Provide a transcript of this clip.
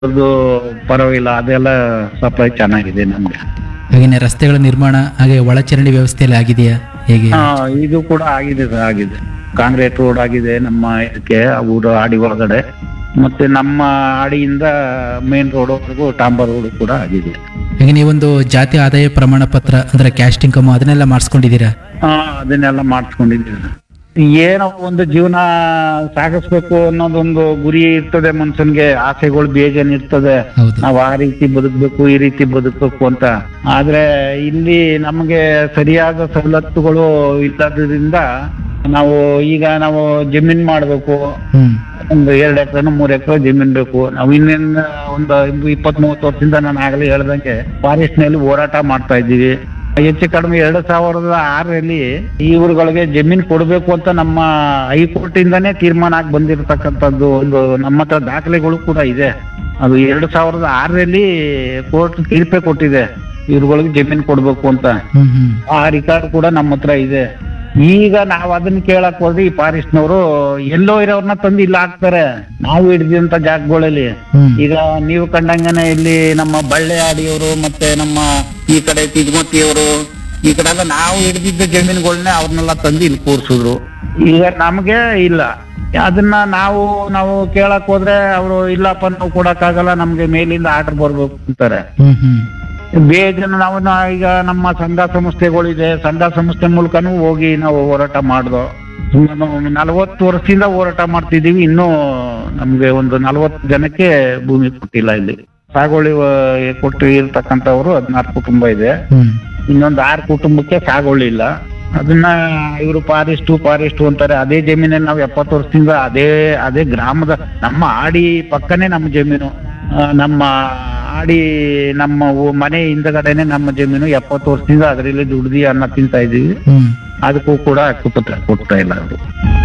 ಅದು ಪರವಾಗಿಲ್ಲ ಅದೆಲ್ಲ ಸಪ್ಲೈ ಚೆನ್ನಾಗಿದೆ ನಮ್ಗೆ ಹಾಗೇನೆ ರಸ್ತೆಗಳ ನಿರ್ಮಾಣ ಹಾಗೆ ಒಳಚರಂಡಿ ವ್ಯವಸ್ಥೆಯಲ್ಲಿ ಆಗಿದೆಯಾ ಹೇಗೆ ಹಾ ಇದು ಕೂಡ ಆಗಿದೆ ಸರ್ ಆಗಿದೆ ಕಾಂಕ್ರೀಟ್ ರೋಡ್ ಆಗಿದೆ ನಮ್ಮ ಇದಕ್ಕೆ ಊರು ಆಡಿ ಒಳಗಡೆ ಮತ್ತೆ ನಮ್ಮ ಆಡಿಯಿಂದ ಮೇನ್ ರೋಡ್ ವರೆಗೂ ಟಾಂಬರ್ ರೋಡ್ ಕೂಡ ಆಗಿದೆ ಹಾಗೆ ನೀವೊಂದು ಜಾತಿ ಆದಾಯ ಪ್ರಮಾಣ ಪತ್ರ ಅಂದ್ರೆ ಕ್ಯಾಸ್ಟ್ ಇನ್ಕಮ್ ಅದನ್ನೆಲ್ಲ ಮಾಡಿಸ್ಕೊಂಡಿದ್ದೀರಾ ಹಾ ಅದನ್ನೆಲ್ಲ ಮಾಡಿಸ್ಕೊಂಡಿದ್ದೀವಿ ಸರ್. ಏನೋ ಒಂದು ಜೀವನ ಸಾಗಿಸ್ಬೇಕು ಅನ್ನೋದೊಂದು ಗುರಿ ಇರ್ತದೆ ಮನುಷ್ಯನ್ಗೆ ಆಸೆಗಳು ಬೇಜಾನ್ ಇರ್ತದೆ ಹೌದು ನಾವ್ ಆ ರೀತಿ ಬದುಕ್ಬೇಕು ಈ ರೀತಿ ಬದುಕ್ಬೇಕು ಅಂತ ಆದ್ರೆ ಇಲ್ಲಿ ನಮಗೆ ಸರಿಯಾದ ಸವಲತ್ತುಗಳು ಇಲ್ಲದ್ರಿಂದ ನಾವು ಈಗ ನಾವು ಜಮೀನ್ ಮಾಡ್ಬೇಕು ಹ್ಮ್ ಒಂದು ಎರಡು ಎಕರೆ ಮೂರ್ ಎಕರೆ ಜಮೀನ್ ಬೇಕು ನಾವು ಇನ್ನೇನು ಒಂದು ಇಪ್ಪತ್ ಮೂವತ್ತು ವರ್ಷದಿಂದ ನಾನು ಆಗಲೇ ಹೇಳ್ದಂಗೆ ಫಾರೆಸ್ಟ್ ನಲ್ಲಿ ಹೋರಾಟ ಮಾಡ್ತಾ ಇದ್ದೀವಿ ಹೆಚ್ಚು ಕಡಿಮೆ ಎರಡು ಸಾವಿರದ ಆರರಲ್ಲಿ ಇವ್ರುಗಳಿಗೆ ಜಮೀನ್ ಕೊಡಬೇಕು ಅಂತ ನಮ್ಮ ಹೈಕೋರ್ಟ್ ಇಂದಾನೇ ತೀರ್ಮಾನ ಆಗಿ ಬಂದಿರತಕ್ಕಂಥದ್ದು ಒಂದು ನಮ್ಮ ಹತ್ರ ದಾಖಲೆಗಳು ಕೂಡ ಇದೆ ಅದು ಎರಡು ಸಾವಿರದ ಆರರಲ್ಲಿ ಕೋರ್ಟ್ ತೀರ್ಪೆ ಕೊಟ್ಟಿದೆ ಇವ್ರುಗಳಿಗೆ ಜಮೀನ್ ಕೊಡ್ಬೇಕು ಅಂತ ಹ್ಮ್ ಹ್ಮ್ ಆ ರಿಕಾರ್ಡ್ ಕೂಡ ನಮ್ಮ ಹತ್ರ ಇದೆ ಈಗ ನಾವ್ ಅದನ್ನ ಕೇಳಕ್ ಹೋದ್ರೆ ಈ ಫಾರೆಸ್ಟ್ನವರು ಎಲ್ಲೋ ಇರೋರ್ನ ತಂದು ಇಲ್ಲ ಹಾಕ್ತಾರೆ ನಾವು ಹಿಡಿದಂತ ಜಾಗಗಳಲ್ಲಿ ಹ್ಮ್ ಈಗ ನೀವು ಕಂಡಂಗನೆ ಇಲ್ಲಿ ನಮ್ಮ ಬಳ್ಳೆ ಆಡಿಯವರು ಮತ್ತೆ ನಮ್ಮ ಈ ಕಡೆ ತಿದ್ಮತಿಯವರು ಈ ಕಡೆ ಎಲ್ಲ ನಾವು ಹಿಡಿದಿದ್ದ ಜಮೀನುಗಳನ್ನ ಅವ್ರನ್ನೆಲ್ಲ ತಂದು ಇಲ್ಲಿ ಕೂರ್ಸಿದ್ರು ಈಗ ನಮ್ಗೆ ಇಲ್ಲ ಅದನ್ನ ನಾವು ನಾವು ಕೇಳಕ್ ಹೋದ್ರೆ ಅವರು ಇಲ್ಲಪ್ಪ ನಾವು ಕೊಡಕ್ಕಾಗಲ್ಲ ನಮ್ಗೆ ಮೇಲಿಂದ ಆರ್ಡರ್ ಬರ್ಬೇಕು ಅಂತಾರೆ ಹ್ಮ್ ಹ್ಮ್ ಬೇಜನ ನಾವು ನಾ- ಈಗ ನಮ್ಮ ಸಂಘ ಸಂಸ್ಥೆಗಳಿದೆ ಸಂಘ ಸಂಸ್ಥೆ ಮೂಲಕನೂ ಹೋಗಿ ನಾವು ಹೋರಾಟ ಮಾಡ್ದೋ ನಲವತ್ತು ವರ್ಷದಿಂದ ಹೋರಾಟ ಮಾಡ್ತಿದೀವಿ ಇನ್ನೂ ನಮ್ಗೆ ಒಂದು ನಲವತ್ತು ಜನಕ್ಕೆ ಭೂಮಿ ಕೊಟ್ಟಿಲ್ಲ ಇಲ್ಲಿ ಸಾಗುವಳಿ ವ- ಕೊಟ್ಟು ಇರ್ತಕ್ಕಂಥವ್ರು ಹದಿನಾರು ಕುಟುಂಬ ಇದೆ ಹ್ಮ್ ಇನ್ನೊಂದು ಆರು ಕುಟುಂಬಕ್ಕೆ ಸಾಗುವಳಿ ಇಲ್ಲ ಅದನ್ನ ಇವರು ಫಾರೆಸ್ಟು ಫಾರೆಸ್ಟು ಅಂತಾರೆ ಅದೇ ಜಮೀನಲ್ಲಿ ನಾವು ಎಪ್ಪತ್ತು ವರ್ಷದಿಂದ ಅದೇ ಅದೇ ಗ್ರಾಮದ ನಮ್ಮ ಆಡಿ ಪಕ್ಕನೇ ನಮ್ಮ ಜಮೀನು ಆ, ನಮ್ಮ ಆಡಿ ನಮ್ಮ ಊ- ಮನೆ ಹಿಂದಗಡೆನೆ ನಮ್ಮ ಜಮೀನು ಎಪ್ಪತ್ತು ವರ್ಷದಿಂದ ಅದರಲ್ಲಿ ದುಡ್ದು ಅನ್ನ ತಿಂತಾ ಇದೀವಿ ಹ್ಮ್ ಅದಕ್ಕೂ ಕೂಡ ಹಕ್ಕುಪತ್ರ ಕೊಡ್ತಾ ಇಲ್ಲ ಅವರು